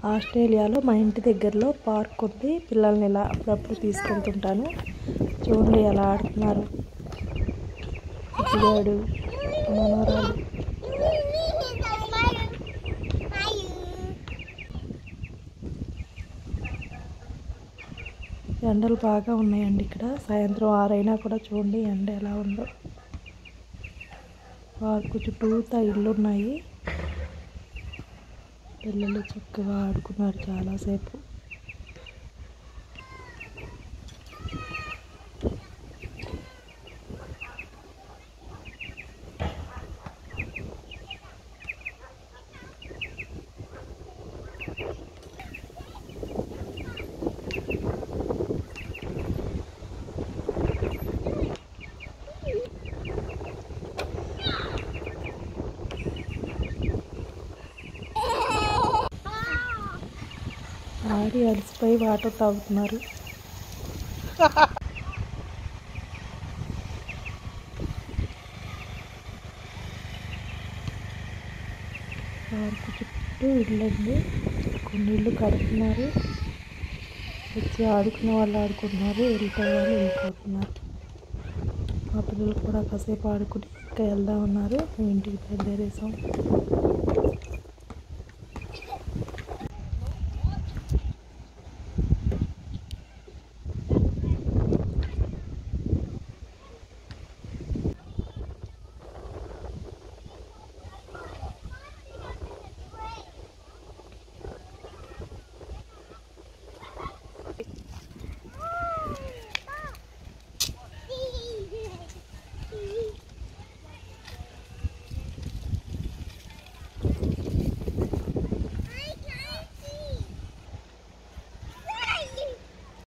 ఆస్ట్రేలియాలో మా ఇంటి దగ్గరలో పార్క్ ఉంది పిల్లల్ని ఇలా అప్పుడప్పుడు తీసుకెళ్తుంటాను చూడండి ఎలా ఆడుతున్నారు పిల్లాడు మనవరాలు ఎండలు బాగా ఉన్నాయండి ఇక్కడ సాయంత్రం ఆరైనా కూడా చూడండి ఎండ ఎలా ఉందో పార్కు చుట్టూతా ఇల్లు ఉన్నాయి పిల్లలు చక్కగా ఆడుకున్నారు చాలాసేపు ఆడి అలసిపోయి వాటర్ తాగుతున్నారు పార్కు చుట్టూ ఇల్లు ఉంది కొన్ని ఇల్లు కడుతున్నారు వచ్చి ఆడుకునే వాళ్ళు ఆడుకుంటున్నారు వెళ్ళిపోయే వాళ్ళు వెళ్ళిపోతున్నారు మా పిల్లలు కూడా కాసేపు ఆడుకుని ఇంకా వెళ్దామన్నారు మేము ఇంటికి బయలుదేరేసాం